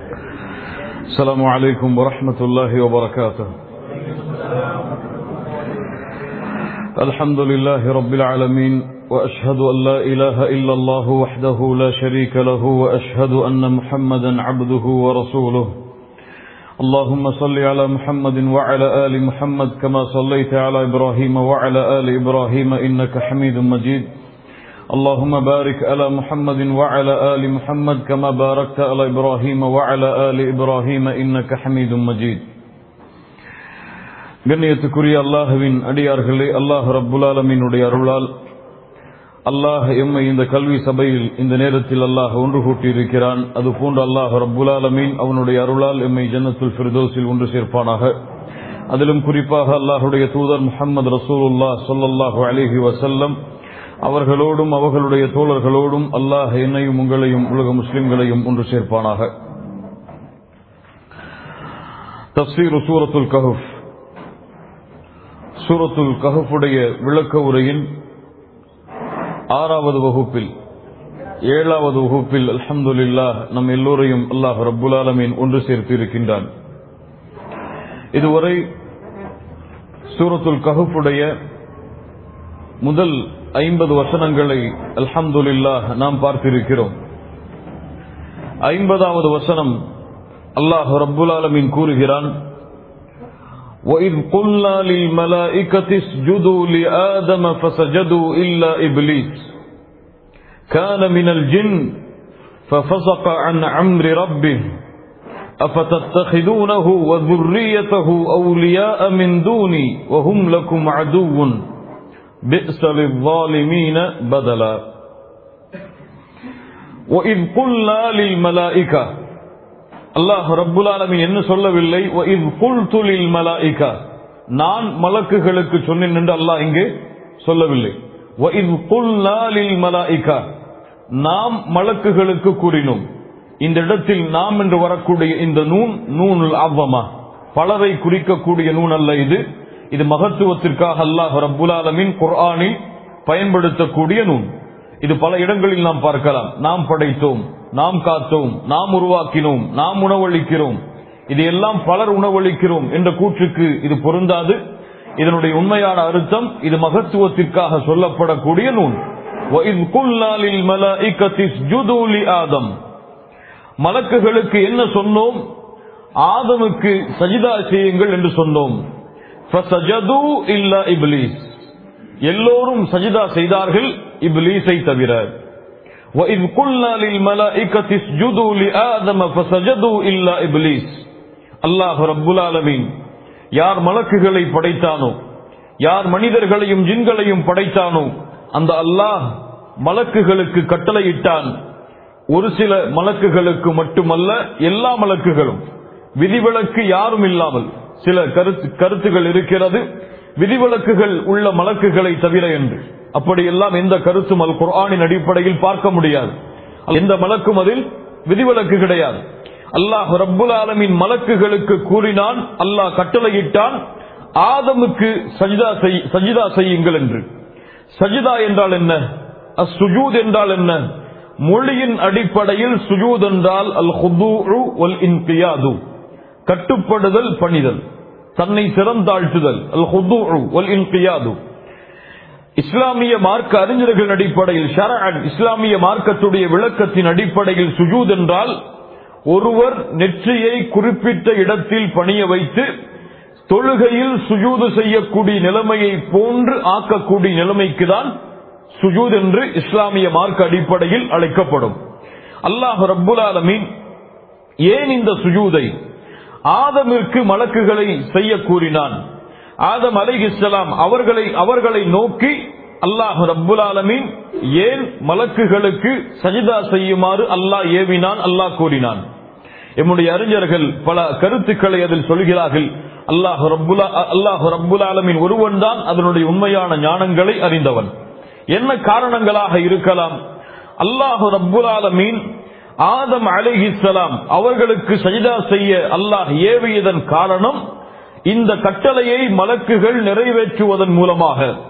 السلام عليكم ورحمة الله وبركاته الحمد لله رب العالمين وأشهد أن لا إله إلا الله وحده لا شريك له وأشهد أن محمدا عبده ورسوله اللهم صل على محمد وعلى آل محمد كما صليت على إبراهيم وعلى آل إبراهيم إنك حميد مجيد اللهم بارك على محمد وعلى آل محمد كما باركت على إبراهيم وعلى آل إبراهيم إنك حميد مجيد கண்ணியத்துக்குரிய அல்லாஹுவின் அடியார்களே அல்லாஹ் ரப்புல் ஆலமீனுடைய அருளால் அல்லாஹ் எம்மை இந்த கல்வி சபையில் இந்த நேரத்தில் அல்லாஹ் ஒன்று கூட்டியிருக்கிறான் அது போன்று அல்லாஹ் ரப்புல் ஆலமீன் அவனுடைய அருளால் எம்மை ஜன்னத்துல் ஃபிர்தோஸில் ஒன்று சேர்ப்பானாக அதிலும் குறிப்பாக அல்லாஹுடைய தூதர் முகமது ரசூலுல்லா சொல்லல்லாஹு அலிஹி வசல்லம் அவர்களோடும் அவர்களுடைய தோழர்களோடும் அல்லாஹ் என்னையும் உங்களையும் உலக முஸ்லிம்களையும் ஒன்று சேர்ப்பானாக தப்சீர் சூரத்துல் கஹுப் சூரத்துல் கஹுடைய விளக்க உரையின் ஆறாவது வகுப்பில் ஏழாவது வகுப்பில் அல்ஹம்துலில்லா நம் எல்லோரையும் அல்லாஹ் ரப்புல் ஆலமீன் ஒன்று சேர்த்து இருக்கின்றான் இதுவரை சூரத்துல் கஹுடைய முதல் ஐம்பது வசனங்களை அல்ஹம்துலில்லா நாம் பார்த்திருக்கிறோம் ஐம்பதாவது வசனம் அல்லாஹ் ரப்புல் ஆலமீன் கூறுகிறான் وَإِذْ قُلْنَا لِلْمَلَائِكَةِ اسْجُدُوا لِآدَمَ فَسَجَدُوا إِلَّا إِبْلِيسَ كَانَ مِنَ الْجِنِّ فَفَسَقَ عَنْ أَمْرِ رَبِّهِ أَفَتَتَّخِذُونَهُ وَذُرِّيَّتَهُ أَوْلِيَاءَ مِنْ دُونِي وَهُمْ لَكُمْ عَدُوٌّ بِئْسَ لِلظَّالِمِينَ بَدَلًا وَإِذْ قُلْنَا لِلْمَلَائِكَةِ அல்லாஹ் ரப்புல் ஆலமின் என்ன சொல்லவில்லை மலாயிகா நான் மலக்குகளுக்கு சொன்னேன் என்று அல்லாஹ் இங்கே சொல்லவில்லை மலாயிகா நாம் மலக்குகளுக்கு கூறினோம் இந்த இடத்தில் நாம் என்று வரக்கூடிய இந்த நூன் நூன் அவ்வமா பலரை குறிக்கக்கூடிய நூன் அல்ல இது இது மகத்துவத்திற்காக அல்லாஹ் ரப்புல் ஆலமின் குர்ஆனில் பயன்படுத்தக்கூடிய நூன் இது பல இடங்களில் நாம் பார்க்கலாம் நாம் படைத்தோம் நாம் காத்தோம் நாம் உருவாக்கினோம் நாம் உணவளிக்கிறோம் இது எல்லாம் பலர் உணவளிக்கிறோம் என்ற கூற்றுக்கு இது பொருந்தாது இதனுடைய உண்மையான அர்த்தம் இது மகத்துவத்திற்காக சொல்லப்படக்கூடிய நூல் ஆதம் மலக்குகளுக்கு என்ன சொன்னோம் ஆதமுக்கு சஜிதா செய்யுங்கள் என்று சொன்னோம் எல்லோரும் சஜிதா செய்தார்கள் இப்லீஸை தவிர وَإِذْ قُلْنَا لِلْمَلَائِكَةِ اسْجُدُوا لِآدَمَ فَسَجَدُوا إِلَّا إِبْلِيسَ அல்லாஹ் ரப்புல் ஆலமீன் யார் மலக்குகளை படைத்தானோ யார் மனிதர்களையும் ஜின்களையும் படைத்தானோ அந்த அல்லாஹ் மலக்குகளுக்கு கட்டளையிட்டான் ஒரு சில மலக்குகளுக்கு மட்டுமல்ல எல்லா மலக்குகளும் விதிவிலக்கு யாரும் இல்லாமல் சில கருத்து கருத்துகள் இருக்கிறது விதிவிலக்குகள் உள்ள மலக்குகளை தவிர என்று அப்படியெல்லாம் எந்த கருத்தும் அல் குர்ஆனின் அடிப்படையில் பார்க்க முடியாது எந்த மலக்கும் அதில் விதிவிலக்கு கிடையாது அல்லாஹ் ரப்புல் ஆலமின் மலக்குகளுக்கு கூறினான் அல்லாஹ் கட்டளையிட்டான் ஆதமுக்கு சஜிதா சஜிதா செய்யுங்கள் என்று சஜிதா என்றால் என்ன அசுஜூத் என்றால் என்ன மொழியின் அடிப்படையில் சுஜூத் என்றால் அல் ஹுதூ இன்கியாது கட்டுப்படுதல் பணிதல் தன்னை சிறந்தாழ்த்துதல் அல் ஹுதூ இன்கியாது இஸ்லாமிய மார்க்க அறிஞர்கள் அடிப்படையில் ஷரஅன் இஸ்லாமிய மார்க்கத்துடைய விளக்கத்தின் அடிப்படையில் சுஜூத் என்றால் ஒருவர் நெற்றியை குறிப்பிட்ட இடத்தில் பணிய வைத்து தொழுகையில் சுஜூது செய்யக்கூடிய நிலைமையை போன்று ஆக்கக்கூடிய நிலைமைக்கு தான் சுஜூத் என்று இஸ்லாமிய மார்க்க அடிப்படையில் அழைக்கப்படும் அல்லாஹ் ரப்புல் ஆலமீன் ஏன் இந்த சுஜூதை ஆதமிற்கு மலக்குகளை செய்ய கூறினான் ஆதம் அலை இஸ்லாம் அவர்களை அவர்களை நோக்கி அல்லாஹ் ரப்புல் ஆலமீன் ஏன் மலக்குகளுக்கு சஜிதா செய்யுமாறு அல்லாஹ் ஏவினான் அல்லாஹ் கூறினான் எம்முடைய அறிஞர்கள் பல கருத்துக்களை அதில் சொல்கிறார்கள் அல்லாஹ் ரப்புலா அல்லாஹ் ரப்புல் ஆலமின் ஒருவன் தான் அதனுடைய உண்மையான ஞானங்களை அறிந்தவன் என்ன காரணங்களாக இருக்கலாம் அல்லாஹ் ரப்புல் ஆலமீன் ஆதம் அலிஹிஸ்லாம் அவர்களுக்கு சஜிதா செய்ய அல்லாஹ் ஏவியதன் காரணம் இந்த கட்டளையை மலக்குகள் நிறைவேற்றுவதன் மூலமாக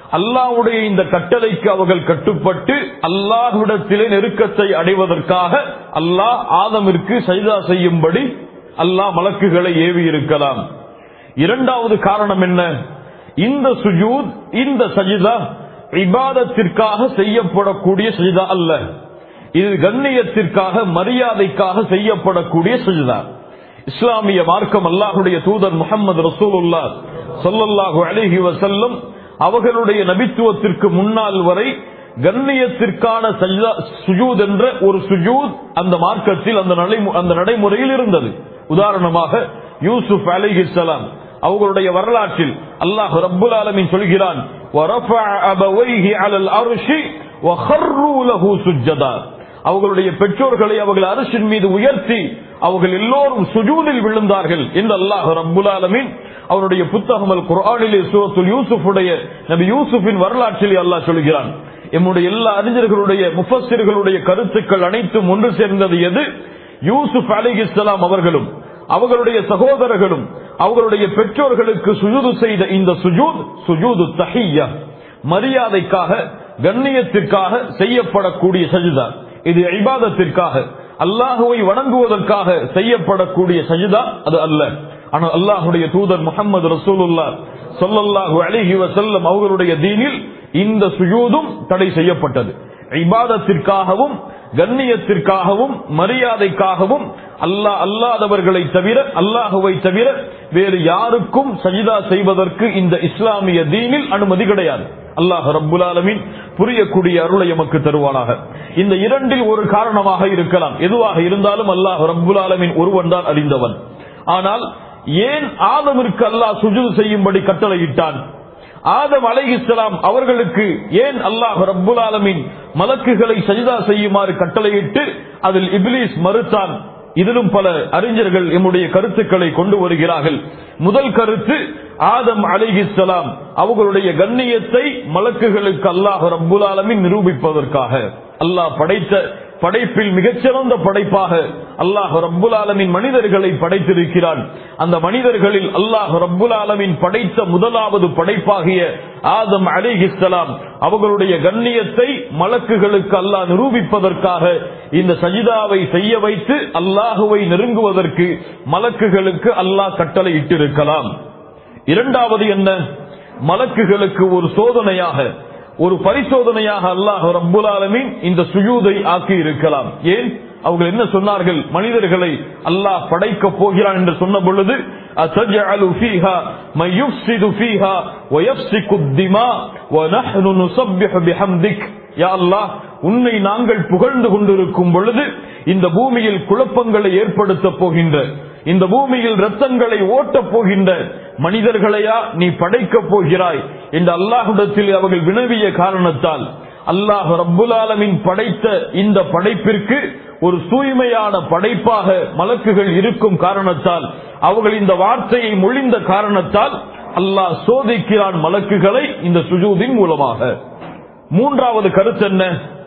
அல்லாஹ்வுடைய இந்த கட்டளைக்கு அவர்கள் கட்டுப்பட்டு அல்லாஹ்விடத்திலே நெருக்கத்தை அடைவதற்காக அல்லாஹ் ஆதமிற்கு சஜிதா செய்யும்படி அல்லாஹ் மலக்குகளை ஏவி இருக்கலாம் இரண்டாவது காரணம் என்ன இந்த சுஜூத் இந்த சஜிதா இபாதத்திற்காக செய்யப்படக்கூடிய சஜிதா அல்ல இது கண்ணியத்திற்காக மரியாதைக்காக செய்யப்படக்கூடிய சஜிதா இஸ்லாமிய மார்க்கம் அல்லாஹுடைய தூதர் முகமது ரசூலுல்லா சொல்லல்லாஹு அலிஹி வசல்லம் அவர்களுடைய நபித்துவத்திற்கு முன்னால் வரை கண்ணியத்திற்கான சஜ்தா- சுஜூத் என்ற ஒரு சுஜூத் அந்த மார்க்கத்தில் அந்த நடை- அந்த நடைமுறையில் இருந்தது உதாரணமாக யூசுப் அலிஹிஸ்லாம் அவர்களுடைய வரலாற்றில் அல்லாஹ் ரப்புல் ஆலமீன் சொல்கிறான் وَرَفَعَ أَبَوَيْهِ عَلَى الْعَرْشِ وَخَرُّوا لَهُ سُجَّدًا அவர்களுடைய பெற்றோர்களை அவர்கள் அரசின் மீது உயர்த்தி அவர்கள் எல்லோரும் சுஜூதில் விழுந்தார்கள் என்று அல்லாஹ் ரப்புல் ஆலமீன் அவருடைய புத்தகம் அல் குர்ஆனிலே சூரத்துல் யூசுஃபுடைய நபி யூசுஃபின் வரலாற்றிலே அல்லாஹ் சொல்கிறான் எம்முடைய எல்லா அறிஞர்களுடைய முஃபஸ்ஸிர்களுடைய கருத்துக்கள் அனைத்தும் ஒன்று சேர்ந்தது எது யூசுப் அலிஹிஸ்லாம் அவர்களும் அவர்களுடைய சகோதரர்களும் அவர்களுடைய பெற்றோர்களுக்கு சுஜூது செய்த இந்த சுஜூத் சுஜூது தஹியா மரியாதைக்காக கண்ணியத்திற்காக செய்யப்படக்கூடிய சஜிதா இது இபாதத்திற்காக அல்லாஹுவை வணங்குவதற்காக செய்யப்படக்கூடிய சஜிதா அது அல்ல ஆனால் அல்லாஹுடைய தூதர் முகமது ரசூலுல்லா சொல்லல்லாஹு அலிஹி வசல்லம் அவர்களுடைய தீனில் இந்த சுஜூதும் தடை செய்யப்பட்டது இபாதத்திற்காகவும் கண்ணியத்திற்காகவும் மரியாதைக்காகவும் அல்லாஹ் அல்லாதவர்களை தவிர அல்லாஹுவை தவிர வேறு யாருக்கும் சஜிதா செய்வதற்கு இந்த இஸ்லாமிய தீனில் அனுமதி கிடையாது அல்லாஹ் ரப்புல் ஆலமீன் புரியக்கூடிய அருளை எமக்கு தருவானாக இந்த இரண்டில் ஒரு காரணமாக இருக்கலாம் எதுவாக இருந்தாலும் அல்லாஹ் ரப்புல் ஆலமீன் ஒருவன் தான் அறிந்தவன் ஆனால் ஏன் ஆதமிற்கு அல்லாஹ் சுஜூது செய்யும்படி கட்டளையிட்டான் ஆதம் அலைஹிஸ்ஸலாம் அவர்களுக்கு ஏன் அல்லாஹ் ரப்புல் ஆலமீன் மலக்குகளை சஜிதா செய்யுமாறு கட்டளையிட்டு அதில் இப்லீஸ் மறுத்தான் இதிலும் பல அறிஞர்கள் எம்முடைய கருத்துக்களை கொண்டு வருகிறார்கள் முதல் கருத்து ஆதம் அலைஹிஸ்ஸலாம் அவர்களுடைய கண்ணியத்தை மலக்குகளுக்கு அல்லாஹ் ரப்புல் ஆலமீன் நிரூபிப்பதற்காக அல்லாஹ் படைத்த படைப்பில் மிகச்சிறந்த படைப்பாக அல்லாஹ் ரப்புல் ஆலமின் மனிதர்களை படைத்திருக்கிறான் அந்த மனிதர்களில் அல்லாஹ் ரப்புல் ஆலமின் படைத்த முதலாவது படைப்பாகிய ஆதம் அலிஹிஸ்லாம் அவர்களுடைய கண்ணியத்தை மலக்குகளுக்கு அல்லாஹ் நிரூபிப்பதற்காக இந்த சஜிதாவை செய்ய வைத்து அல்லாஹுவை நெருங்குவதற்கு மலக்குகளுக்கு அல்லாஹ் கட்டளை இட்டிருக்கலாம் இரண்டாவது என்ன மலக்குகளுக்கு ஒரு சோதனையாக ஒரு பரிசோதனையாக அல்லாஹ் ரப்புல் ஆலமீன் இந்த சுயூதை ஆக்கி இருக்கலாம் ஏன் அவங்க என்ன சொன்னார்கள் மனிதர்களை அல்லாஹ் படைக்க போகிறான் என்று சொன்ன பொழுது أتجعل فيها من يفسد فيها ويفسك الدماء ونحن نسبح بحمدك யா அல்லாஹ் உன்னை நாங்கள் புகழ்ந்து கொண்டிருக்கும் பொழுது இந்த பூமியில் குழப்பங்களை ஏற்படுத்த போகின்ற இந்த பூமியில் ரத்தங்களை ஓட்டப் போகின்ற மனிதர்களையா நீ படைக்கப் போகிறாய் என்று அல்லாஹுடத்தில் அவர்கள் வினவிய காரணத்தால் அல்லாஹ் ரப்புல் ஆலமின் படைத்த இந்த படைப்பிற்கு ஒரு தூய்மையான படைப்பாக மலக்குகள் இருக்கும் காரணத்தால் அவர்கள் இந்த வார்த்தையை மொழிந்த காரணத்தால் அல்லாஹ் சோதிக்கிறான் மலக்குகளை இந்த சுஜூதின் மூலமாக மூன்றாவது கருத்து என்ன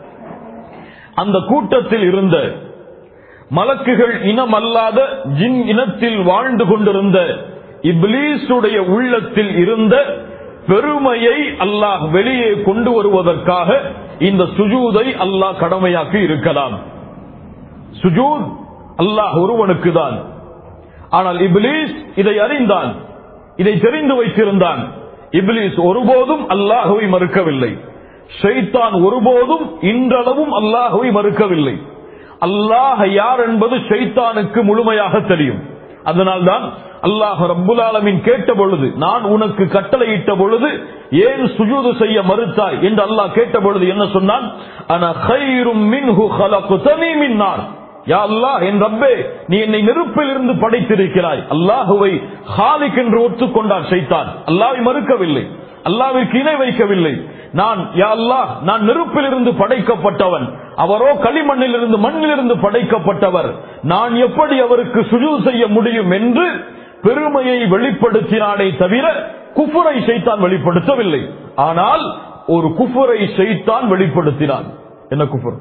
அந்த கூட்டத்தில் இருந்த மலக்குகள் இனம் அல்லாத ஜின் இனத்தில் வாழ்ந்து கொண்டிருந்த இப்லீஸுடைய உள்ளத்தில் இருந்த பெருமையை அல்லாஹ் வெளியே கொண்டு வருவதற்காக இந்த சுஜூதை அல்லாஹ் கடமையாக்கி இருக்கலாம் சுஜூத் அல்லாஹ் ஒருவனுக்கு தான் ஆனால் இப்லீஸ் இதை அறிந்தான் இதை தெரிந்து வைத்திருந்தான் இப்லீஸ் ஒருபோதும் அல்லாஹுவை மறுக்கவில்லை ஷைத்தான் ஒருபோதும் இன்றளவும் அல்லாஹுவை மறுக்கவில்லை அல்லாஹ் யார் என்பது ஷைத்தானுக்கு முழுமையாக தெரியும் அதனால்தான் அல்லாஹ் ரப்புல் ஆலமின் கேட்ட பொழுது நான் உனக்கு கட்டளையிட்ட பொழுது ஏன் சுஜூது செய்ய மறுத்தாய் என்று அல்லாஹ் கேட்ட பொழுது என்ன சொன்னான் அன கைரும் மின்ஹு ஹலகுதனி மின்னார் யா அல்லாஹ் என் ரப்பே நீ என்னை நெருப்பில் இருந்து படைத்திருக்கிறாய் அல்லாஹுவை ஹாலிக் என்று ஒத்துக்கொண்டான் செய்தான் அல்லாஹை மறுக்கவில்லை அல்லாவிற்கு இணை வைக்கவில்லை நான் யா அல்லாஹ் நான் நெருப்பில் இருந்து படைக்கப்பட்டவன் அவரோ களிமண்ணில் இருந்து மண்ணிலிருந்து படைக்கப்பட்டவர் நான் எப்படி அவருக்கு சுஜு செய்ய முடியும் என்று பெருமையை வெளிப்படுத்தினானே தவிர குஃபுரை செய்தான் வெளிப்படுத்தவில்லை ஆனால் ஒரு குஃபுரை செய்தான் வெளிப்படுத்தினான் என்ன குஃபுர்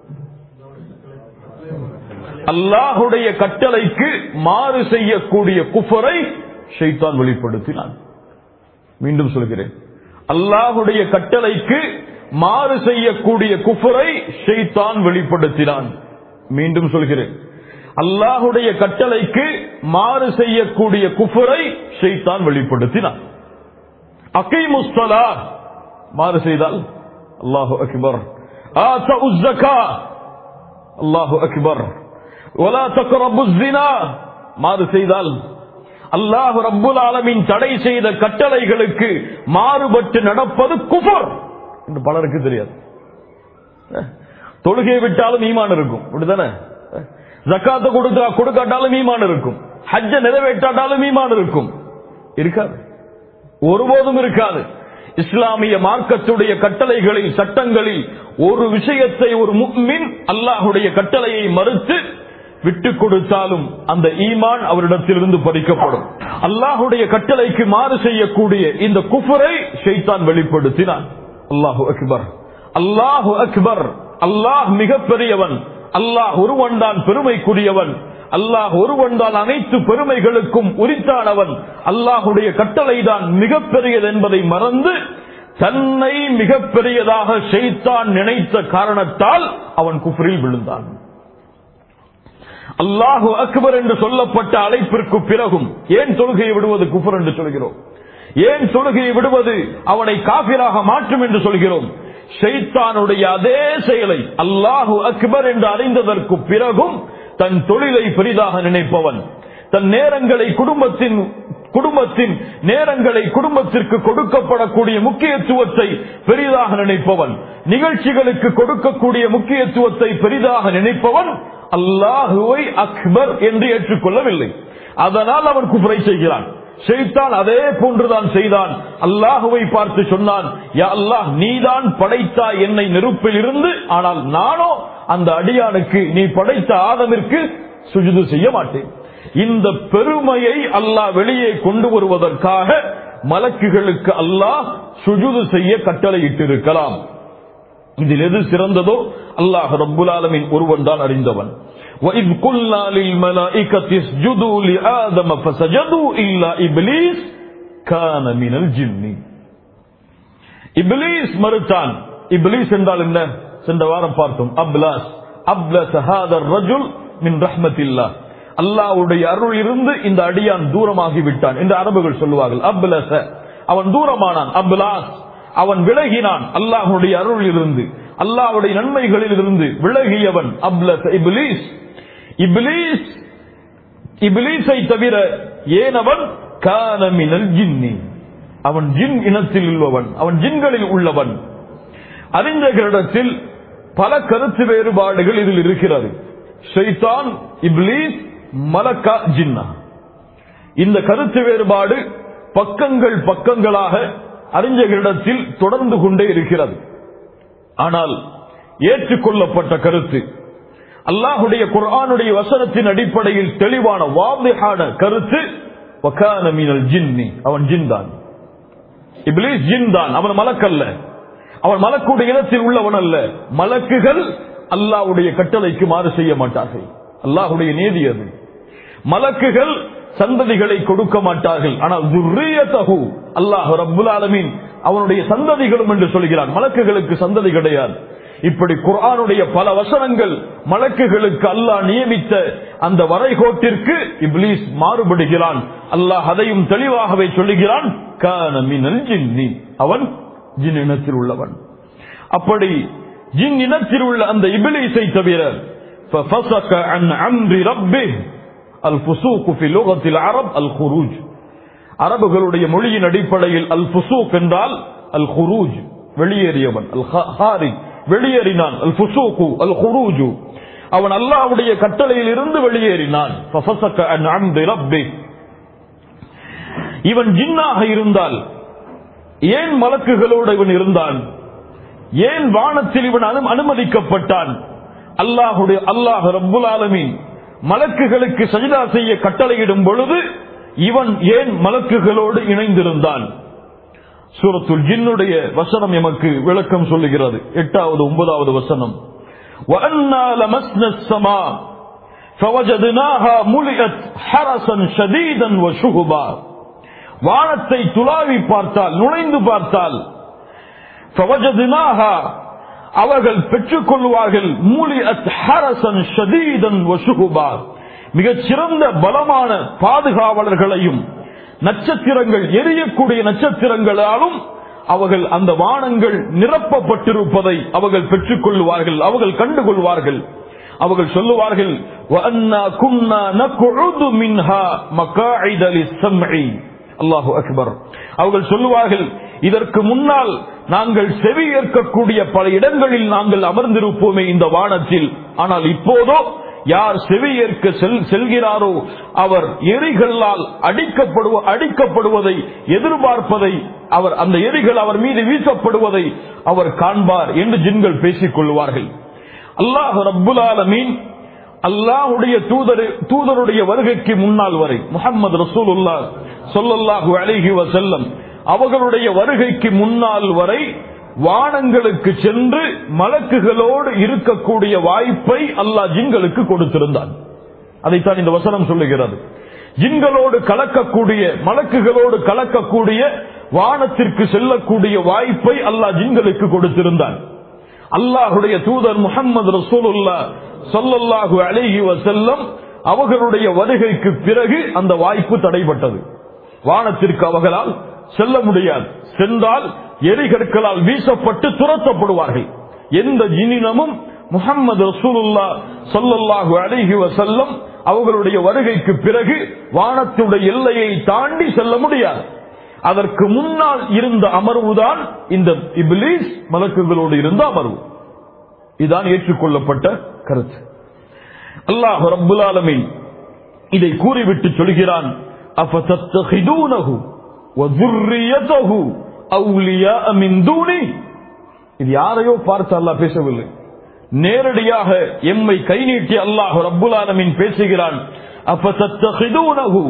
அல்லாஹுடைய கட்டளைக்கு மாறு செய்யக்கூடிய குஃபரை ஷைத்தான் வெளிப்படுத்தினான் மீண்டும் சொல்கிறேன் அல்லாஹுடைய கட்டளைக்கு மாறு செய்யக்கூடிய குஃபரை ஷைத்தான் வெளிப்படுத்தினான் மீண்டும் சொல்கிறேன் அல்லாஹுடைய கட்டளைக்கு மாறு செய்யக்கூடிய குஃபரை ஷைத்தான் வெளிப்படுத்தினான் அகைமுஸ்தலா மாறு செய்தால் அல்லாஹு அக்பர் ஆத்த உஸ்ஸகா அல்லாஹு அக்பர் ولا تقربوا الزنا மாறு செய்தால் அல்லாஹ் ரப்புல் ஆலமின் தடை செய்த கட்டளைகளுக்கு மாறுபட்டு நடப்பது குஃபர் என்று பலருக்கு தெரியாது தொழுகை விட்டாலும் ஈமான் இருக்கும் அப்படிதானே ஜக்காத்த கொடுத்தா கொடுக்காட்டாலும் ஈமான் இருக்கும் ஹஜ்ஜ நிறைவேற்றாட்டாலும் ஈமான் இருக்கும் இருக்காது ஒருபோதும் இருக்காது இஸ்லாமிய மார்க்கத்துடைய கட்டளைகளில் சட்டங்களில் ஒரு விஷயத்தை ஒரு முக்மின் அல்லாஹுடைய கட்டளையை மறுத்து விட்டு கொடுத்தாலும் அந்த ஈமான் அவரிடத்திலிருந்து பறிக்கப்படும் அல்லாஹுடைய கட்டளைக்கு மாறு செய்யக்கூடிய இந்த குஃபரை ஷைத்தான் வெளிப்படுத்தினான் அல்லாஹு அக்பர் அல்லாஹு அக்பர் அல்லாஹ் மிக பெரியவன் அல்லாஹ் ஒருவன் தான் பெருமைக்குரியவன் அல்லாஹ் ஒருவன் தான் அனைத்து பெருமைகளுக்கும் உரித்தானவன் அல்லாஹுடைய கட்டளை தான் மிகப்பெரியது என்பதை மறந்து தன்னை மிகப்பெரியதாக ஷைத்தான் நினைத்த காரணத்தால் அவன் குஃபரில் விழுந்தான் அல்லாஹு அக்பர் என்று சொல்லப்பட்ட அழைப்பிற்கு பிறகும் ஏன் தொழுகையை விடுவது குஃபர் என்று சொல்கிறோம் ஏன் தொழுகையை விடுவது அவனை காபிராக மாற்றும் என்று சொல்கிறோம் ஷைத்தானுடைய அதே செயலை அல்லாஹு அக்பர் என்று அறிந்ததற்கு பிறகும் தன் தொழிலை பெரிதாக நினைப்பவன் தன் நேரங்களை குடும்பத்தின் குடும்பத்தின் நேரங்களை குடும்பத்திற்கு கொடுக்கப்படக்கூடிய முக்கியத்துவத்தை பெரிதாக நினைப்பவன் நிகழ்ச்சிகளுக்கு கொடுக்கக்கூடிய முக்கியத்துவத்தை பெரிதாக நினைப்பவன் அல்லாஹுவை அக்பர் என்று ஏற்றுக்கொள்ளவில்லை அதனால் அவன் குஃபரை செய்கிறான் ஷெய்தான் அதே போன்றுதான் செய்தான் அல்லாஹுவை பார்த்து சொன்னான் யா அல்லாஹ் நீதான் படைத்தாய் என்னை நெருப்பில் இருந்து ஆனால் நானோ அந்த அடியானுக்கு நீ படைத்த ஆதமிற்கு சுஜுது செய்ய மாட்டேன் இந்த பெருமையை அல்லாஹ் வெளியே கொண்டு வருவதற்காக மலக்குகளுக்கு அல்லாஹ் சுஜுது செய்ய கட்டளையிட்டிருக்கலாம் இதில் எது சிறந்ததோ அல்லாஹ் ரப்புல் ஆலமின் ஒருவன் தான் அறிந்தவன் وَإِذْ قُلْنَا لِلْمَلَائِكَةِ اسْجُدُوا لِآدَمَ فَسَجَدُوا إِلَّا إِبْلِيسَ كَانَ مِنَ الْجِنِّ இப்லீஸ் மறுத்தான் இப்லீஸ் என்றால் என்ன சென்ற வாரம் பார்த்தோம் அப்லாஸ் அப்லஸ் ஹாதர் ரஜுல் மின் ரஹ்மத்தில்லா அல்லாஹ்வுடைய அருள் இருந்து இந்த அடியான் தூரமாகி விட்டான் என்று அரபுகள் சொல்லுவார்கள் அப்லச அவன் தூரமானான் அப்லாஸ் அவன் விலகினான் அல்லாஹுடைய அருள் இருந்து அல்லாஹுடைய நன்மைகளில் இருந்து விலகியவன் அப்லஸ் இப்லீஸ் இப்லீஸ் இப்லீஸை தவிர ஏனவன் கானமினல் ஜின்னி அவன் ஜின் இனத்தில் உள்ளவன் அவன் ஜின்களில் உள்ளவன் அறிஞர்களிடத்தில் பல கருத்து வேறுபாடுகள் இதில் இருக்கிறது ஷைத்தான் இப்லீஸ் மலக்கா ஜின்னா இந்த கருத்து வேறுபாடு பக்கங்கள் பக்கங்களாக அறிஞர்களிடத்தில் தொடர்ந்து கொண்டே இருக்கிறது ஆனால் ஏற்றுக்கொள்ளப்பட்ட கருத்து அல்லாஹுடைய குர்ஆனுடைய வசனத்தின் அடிப்படையில் தெளிவான வாதிஹான கருத்து வக்கான மீனல் ஜின்னி அவன் ஜின் தான் இப்லீஸ் ஜின் தான் அவன் மலக்கல்ல அவன் மலக்குடைய இடத்தில் உள்ளவன் அல்ல மலக்குகள் அல்லாஹ்வுடைய கட்டளைக்கு மாறு செய்ய மாட்டார்கள் அல்லாஹுடைய நீதி அது மலக்குகள் சந்ததிகளை கொடுக்க மாட்டார்கள் ஆனால் துர்ரியத்தகு அல்லாஹ் ரப்புல் ஆலமீன் அவனுடைய சந்ததிகளும் என்று சொல்கிறான் மலக்குகளுக்கு சந்ததி கிடையாது இப்படி குர்ஆனுடைய பல வசனங்கள் மலக்குகளுக்கு அல்லாஹ் நியமித்த அந்த வரைகோட்டிற்கு இப்லீஸ் மாறுபடுகிறான் அல்லாஹ் அதையும் தெளிவாகவே சொல்லுகிறான் கான மினல் ஜின்னி அவன் ஜின் இனத்தில் உள்ளவன் அப்படி ஜின் இனத்தில் உள்ள அந்த இபிலிஸை தவிர ففسق عن امر ربه الفسوق في لغه العرب الخروج அரபுகளுடைய மொழியின் அடிப்படையில் அல் ஃபுசூக் என்றால் அல் குரூஜ் வெளியேறியவன் அல் ஹாரிஜ் வெளியேறினான் அல் ஃபுசூக்கு அல் குரூஜு அவன் அல்லாஹ்வுடைய கட்டளையில் இருந்து வெளியேறினான் ففسق عن امر ربه இவன் ஜின்னாக இருந்தால் ஏன் மலக்குகளோடு இவன் இருந்தான் ஏன் வானத்தில் இவன் அனு- அனுமதிக்கப்பட்டான் அல்லாஹுடைய அல்லாஹ் ரப்புல் ஆலமீன் மலக்குகளுக்கு சஜிதா செய்ய கட்டளையிடும் பொழுது இவன் ஏன் மலக்குகளோடு இணைந்திருந்தான் சூரத்துல் ஜின்னுடைய வசனம் எமக்கு விளக்கம் சொல்லுகிறது எட்டாவது ஒன்பதாவது வசனம் وَأَنَّا لَمَسْنَا السَّمَاءَ فَوَجَدْنَاهَا مُلِئَتْ حَرَسًا شَدِيدًا وَشُهُبًا வானத்தை துளாவி பார்த்தால் நுழைந்து பார்த்தால் فوجدناها அவர்கள் பெற்றுக் கொள்வார்கள் மூலிஅத் ஹரசன் ஷதீதன் வசுகுபா மிகச் சிறந்த பலமான பாதுகாவலர்களையும் நட்சத்திரங்கள் எரியக்கூடிய நட்சத்திரங்களாலும் அவர்கள் அந்த வானங்கள் நிரப்பப்பட்டிருப்பதை அவர்கள் பெற்றுக் கொள்வார்கள் அவர்கள் கண்டுகொள்வார்கள் அவர்கள் சொல்லுவார்கள் وَأَنَّا كُنَّا نَقْعُدُ مِنْهَا مَقَاعِدَ لِلسَّمْعِ அல்லாஹு அக்பர் அவர்கள் சொல்லுவார்கள் இதற்கு முன்னால் நாங்கள் செவி ஏற்கக்கூடிய பல இடங்களில் நாங்கள் அமர்ந்திருப்போமே இந்த வானத்தில் ஆனால் இப்போதோ யார் செவி ஏற்க செல்- செல்கிறாரோ அவர் எரிகளால் அடிக்கப்படுவ அடிக்கப்படுவதை எதிர்பார்ப்பதை அவர் அந்த எரிகள் அவர் மீது வீசப்படுவதை அவர் காண்பார் என்று ஜின்கள் பேசிக் கொள்வார்கள் அல்லாஹ் ரப்புல் ஆலமீன் அல்லாஹுடைய தூதர் தூதருடைய வருகைக்கு முன்னால் வரை முஹம்மது ரசூலுல்லா சொல்லல்லாஹு அலைஹி வஸல்லம் அவர்களுடைய வருகைக்கு முன்னால் வரை வானங்களுக்கு சென்று மலக்குகளோடு இருக்கக்கூடிய வாய்ப்பை அல்லாஹ் ஜின்களுக்கு கொடுத்திருந்தான் அதைத்தான் இந்த வசனம் சொல்லுகிறது ஜின்களோடு கலக்கக்கூடிய மலக்குகளோடு கலக்கக்கூடிய வானத்திற்கு செல்லக்கூடிய வாய்ப்பை அல்லாஹ் ஜின்களுக்கு கொடுத்திருந்தான் அல்லாஹுடைய தூதர் முகமது ரசூலுல்லா சொல்லல்லாஹு அலைஹி வஸல்லம் அவர்களுடைய வருகைக்கு பிறகு அந்த வாய்ப்பு தடைப்பட்டது வானத்திற்கு அவர்களால் செல்ல முடியாது சென்றால் எரிகற்களால் வீசப்பட்டு துரத்தப்படுவார்கள் எந்த ஜினினமும் முகமது ரசூலுல்லா சொல்லல்லாஹு அலைஹி வஸல்லம் அவர்களுடைய வருகைக்கு பிறகு வானத்துடைய எல்லையை தாண்டி செல்ல முடியாது அதற்கு முன்னால் இருந்த அமர்வுதான் இந்த இபிலிஸ் மலக்குகளோடு இருந்த அமர்வு இதுதான் ஏற்றுக்கொள்ளப்பட்ட கருத்து அல்லாஹ் ரப்புல் ஆலமீன் இதை கூறிவிட்டு சொல்கிறான் அஃபதத்தகிதூனஹு வதுர்ரியதஹு அவுலியா மின் தூனி இது யாரையோ பார்த்து அல்லாஹ் பேசவில்லை நேரடியாக எம்மை கை நீட்டி அல்லாஹ் ரப்புல் ஆலமீன் பேசுகிறான் அஃபதத்தகிதூனஹு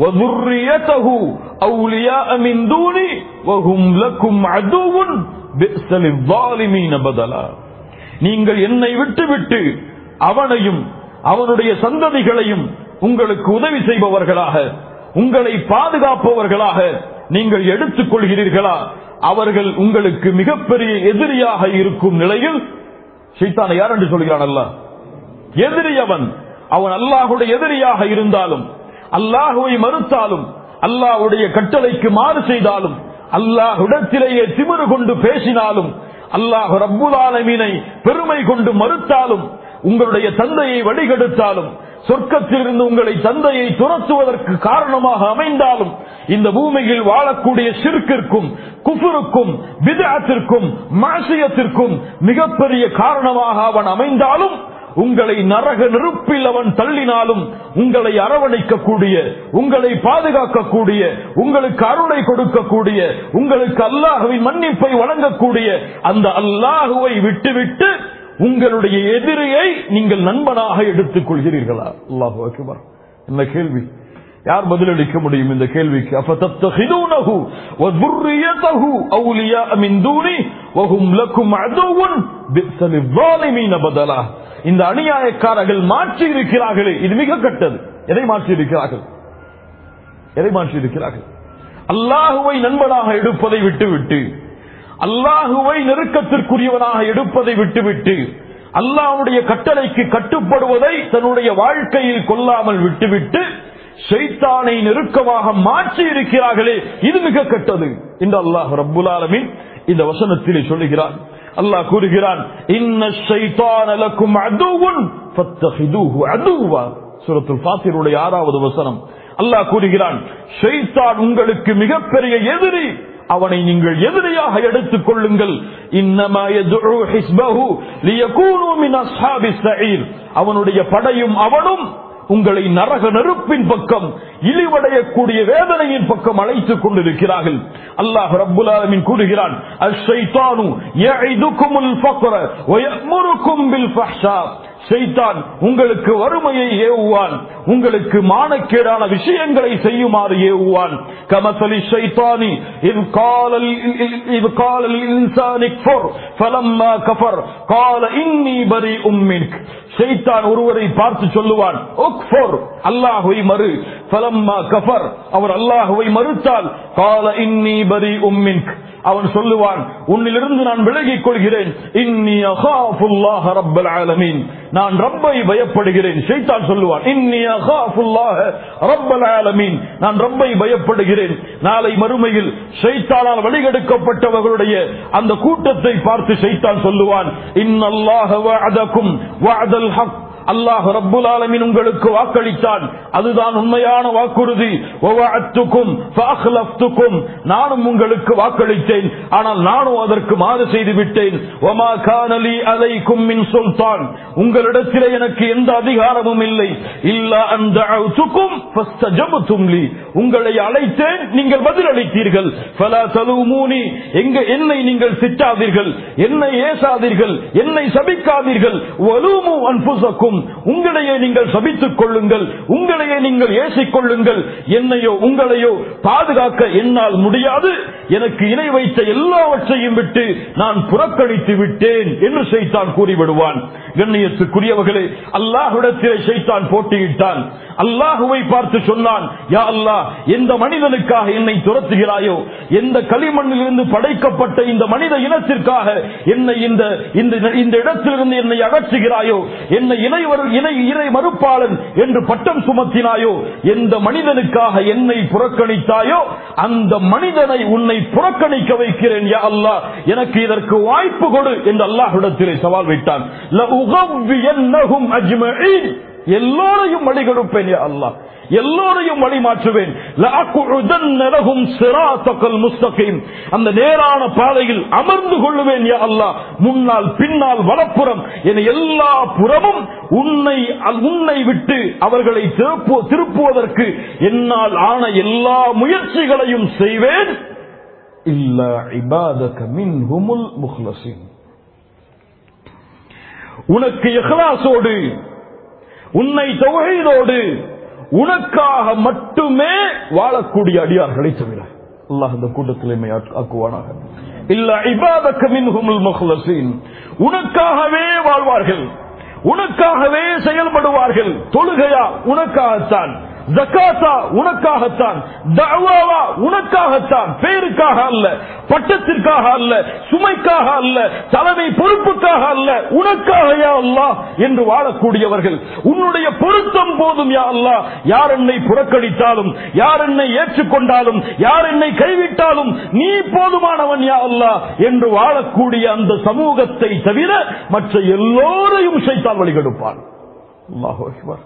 وذريته أولياء من دوني وهم لكم عدو بئس للظالمين بدلا நீங்கள் என்னை விட்டுவிட்டு அவனையும் அவனுடைய சந்ததிகளையும் உங்களுக்கு உதவி செய்பவர்களாக உங்களை பாதுகாப்பவர்களாக நீங்கள் எடுத்துக் கொள்கிறீர்களா அவர்கள் உங்களுக்கு மிகப்பெரிய எதிரியாக இருக்கும் நிலையில் சைத்தானை யார் என்று சொல்கிறான் அல்ல எதிரி அவன் அவன் அல்லாஹுடைய எதிரியாக இருந்தாலும் அல்லாஹுவை மறுத்தாலும் அல்லாஹுடைய கட்டளைக்கு மாறு செய்தாலும் அல்லாஹுடத்திலேயே திமிரு கொண்டு பேசினாலும் அல்லாஹ் ரப்புல் ஆலமீனை பெருமை கொண்டு மறுத்தாலும் உங்களுடைய தந்தையை வழிகெடுத்தாலும் சொர்க்கத்திலிருந்து உங்களை தந்தையை துரத்துவதற்கு காரணமாக அமைந்தாலும் இந்த பூமியில் வாழக்கூடிய சிற்கிற்கும் குஃபுருக்கும் விதத்திற்கும் மாசியத்திற்கும் மிகப்பெரிய காரணமாக அவன் அமைந்தாலும் உங்களை நரக நெருப்பில் அவன் தள்ளினாலும் உங்களை அரவணைக்கக்கூடிய உங்களை பாதுகாக்கக்கூடிய உங்களுக்கு அருளை கொடுக்கக்கூடிய உங்களுக்கு அல்லாஹுவின் மன்னிப்பை வழங்கக்கூடிய அந்த அல்லாஹுவை விட்டுவிட்டு உங்களுடைய எதிரியை நீங்கள் நண்பனாக எடுத்துக் கொள்கிறீர்களா அல்லாஹு அக்பர் என்ன கேள்வி யார் பதிலளிக்க முடியும் இந்த கேள்விக்கு அஃபதத்தகிதூனஹு வதுர்ரியதஹு அவுலியா மின் தூனி வஹும் லக்கும் அதுவுன் பிஸல் ظالمين بدلا இந்த அநியாயக்காரர்கள் மாற்றி இருக்கிறார்களே இது மிக கட்டது எதை மாற்றி இருக்கிறார்கள் எதை மாற்றி இருக்கிறார்கள் அல்லாஹுவை நண்பனாக எடுப்பதை விட்டுவிட்டு அல்லாஹுவை நெருக்கத்திற்குரியவனாக எடுப்பதை விட்டுவிட்டு அல்லாஹுடைய கட்டளைக்கு கட்டுப்படுவதை தன்னுடைய வாழ்க்கையில் கொள்ளாமல் விட்டுவிட்டு ஷைத்தானை நெருக்கமாக மாற்றி இருக்கிறார்களே இது மிக கெட்டது என்று அல்லாஹ் ரப்புல் ஆலமீன் இந்த வசனத்திலே சொல்லுகிறான் அல்லாஹ் கூறுகிறான் இன்ன ஷைத்தான லக்கும் அதுவுன் ஃபத்தஹிதூஹு அதுவா சூரத்துல் ஃபாத்திருடைய ஆறாவது வசனம் அல்லாஹ் கூறுகிறான் ஷைத்தான் உங்களுக்கு மிகப்பெரிய எதிரி அவனை நீங்கள் எதிரியாக எடுத்துக் கொள்ளுங்கள் இன்னமா யதுஉ ஹிஸ்பஹு லியகூனு மின் அஸ்ஹாபிஸ் ஸஈர் அவனுடைய படையும் அவனும் உங்களை நரக நெருப்பின் பக்கம் இழிவடையக்கூடிய வேதனையின் பக்கம் அழைத்துக் கொண்டிருக்கிறார்கள் அல்லாஹ் ரப்புல் ஆலமீன் கூறுகிறான் அஷைத்தானு யஇதுகுமுல் ஃபக்ர வயமுருக்கும் பில் ஃபஹ்ஷா ஷைத்தான் உங்களுக்கு வறுமையை ஏவுவான் உங்களுக்கு மானக்கேடான விஷயங்களை செய்யுமாறு ஏவுவான் கமசலி ஷைத்தானி இன் காலல் இது காலல் இன்சானி கஃபர் ஃபலம்மா கஃபர் கால இன்னி பரீஉம் மின்க் ஷைத்தான் ஒருவரை பார்த்து சொல்லுவான் உக்ஃபர் அல்லாஹ்வை மறு ஃபலம்மா கஃபர் அவர் அல்லாஹ்வை மறுத்தால் கால இன்னி பரீஉம் மின்க் அவன் சொல்லுவான் உன்னிலிருந்து நான் விலகிக் கொள்கிறேன் இன்னி அகாஃபுல்லாஹ ரப்பல் ஆலமீன் நான் ரப்பை பயப்படுகிறேன் ஷைத்தான் சொல்லுவான் இன்னி அகாஃபுல்லாஹ ரப்பல் ஆலமீன் நான் ரப்பை பயப்படுகிறேன் நாளை மறுமையில் ஷைத்தானால் வழிகெடுக்கப்பட்டவர்களுடைய அந்த கூட்டத்தை பார்த்து ஷைத்தான் சொல்லுவான் இன்னல்லாஹ வஅதகும் வஅதல் ஹக் அல்லாஹ் ரப்புல் ஆலமீன் உங்களுக்கு வாக்களித்தான் அதுதான் உண்மையான வாக்குறுதி வவஅத்துக்கும் ஃபஅக்லஃப்துக்கும் நானும் உங்களுக்கு வாக்களித்தேன் ஆனால் நானும் அதற்கு மாறு செய்து விட்டேன் வமா கான லீ அலைக்கும் மின் சுல்தான் உங்களிடத்திலே எனக்கு எந்த அதிகாரமும் இல்லை இல்லா அன் தஅவுதுக்கும் ஃபஸ்தஜப்தும் லீ உங்களை அழைத்தேன் நீங்கள் பதிலளித்தீர்கள் ஃபலா தலூமூனி எங்க என்னை நீங்கள் திட்டாதீர்கள் என்னை ஏசாதீர்கள் என்னை சபிக்காதீர்கள் வலூமு அன்புசக்கும் உங்களையே நீங்கள் சபித்துக் கொள்ளுங்கள் உங்களையே நீங்கள் ஏசிக் கொள்ளுங்கள் என்னையோ உங்களையோ பாதுகாக்க என்னால் முடியாது எனக்கு இணை வைத்த எல்லாவற்றையும் விட்டு நான் புறக்கணித்து விட்டேன் என்று செய்தான் கூறிவிடுவான் கண்ணியத்துக்குரியவர்களே அல்லாஹ்விடத்திலே செய்தான் போட்டியிட்டான் அல்லாஹுவை பார்த்து சொன்னான் யா அல்லாஹ் எந்த மனிதனுக்காக என்னை துரத்துகிறாயோ எந்த களிமண்ணில் இருந்து படைக்கப்பட்ட இந்த மனித இனத்திற்காக என்னை இந்த இந்த- இந்த இடத்திலிருந்து என்னை அகற்றுகிறாயோ என்னை இணைவர் இணை இறை மறுப்பாளன் என்று பட்டம் சுமத்தினாயோ எந்த மனிதனுக்காக என்னை புறக்கணித்தாயோ அந்த மனிதனை உன்னை புறக்கணிக்க வைக்கிறேன் யா அல்லாஹ் எனக்கு இதற்கு வாய்ப்பு கொடு என்று அல்லாஹ்விடத்திலே சவால் விட்டான் லஉகவ்வியன்னஹும் அஜ்மஈன் எல்லோரையும் வழிகெடுப்பேன் யா அல்லாஹ் எல்லோரையும் வழி மாற்றுவேன் லஅகுஉதன்ன லஹும் சிராத்தகல் முஸ்தகீம் அந்த நேரான பாதையில் அமர்ந்து கொள்ளுவேன் யா அல்லாஹ் முன்னால் பின்னால் வலப்புறம் என எல்லா புறமும் உன்னை உன்னை விட்டு அவர்களை திருப்பு திருப்புவதற்கு என்னால் ஆன எல்லா முயற்சிகளையும் செய்வேன் இல்ல இபாதக மின்ஹுமுல் முஹ்லஸீன் உனக்கு இஹ்லாஸோடு உன்னை தௌஹீதோடு உனக்காக மட்டுமே வாழக்கூடிய அடியார்களை தவிர அல்லாஹ் இந்த கூட்டத்தில் எம்மை ஆக்கு- ஆக்குவானாக இல்ல இபாதக்க மின்ஹுமுல் முஹ்லஸீன் உனக்காகவே வாழ்வார்கள் உனக்காகவே செயல்படுவார்கள் தொழுகையா உனக்காகத்தான் ஜக்காத்தா உனக்காகத்தான் தஅவாவா உனக்காகத்தான் பேருக்காக அல்ல பட்டத்திற்காக அல்ல சுமைக்காக அல்ல தலைமை பொறுப்புக்காக அல்ல உனக்காக யா அல்லாஹ் என்று வாழக்கூடியவர்கள் உன்னுடைய பொருத்தம் போதும் யா அல்லாஹ் யார் என்னை புறக்கணித்தாலும் யார் என்னை ஏற்றுக்கொண்டாலும் யார் என்னை கைவிட்டாலும் நீ போதுமானவன் யா அல்லாஹ் என்று வாழக்கூடிய அந்த சமூகத்தை தவிர மற்ற எல்லோரையும் சைத்தான் வழிகெடுப்பான் அல்லாஹு அக்பர்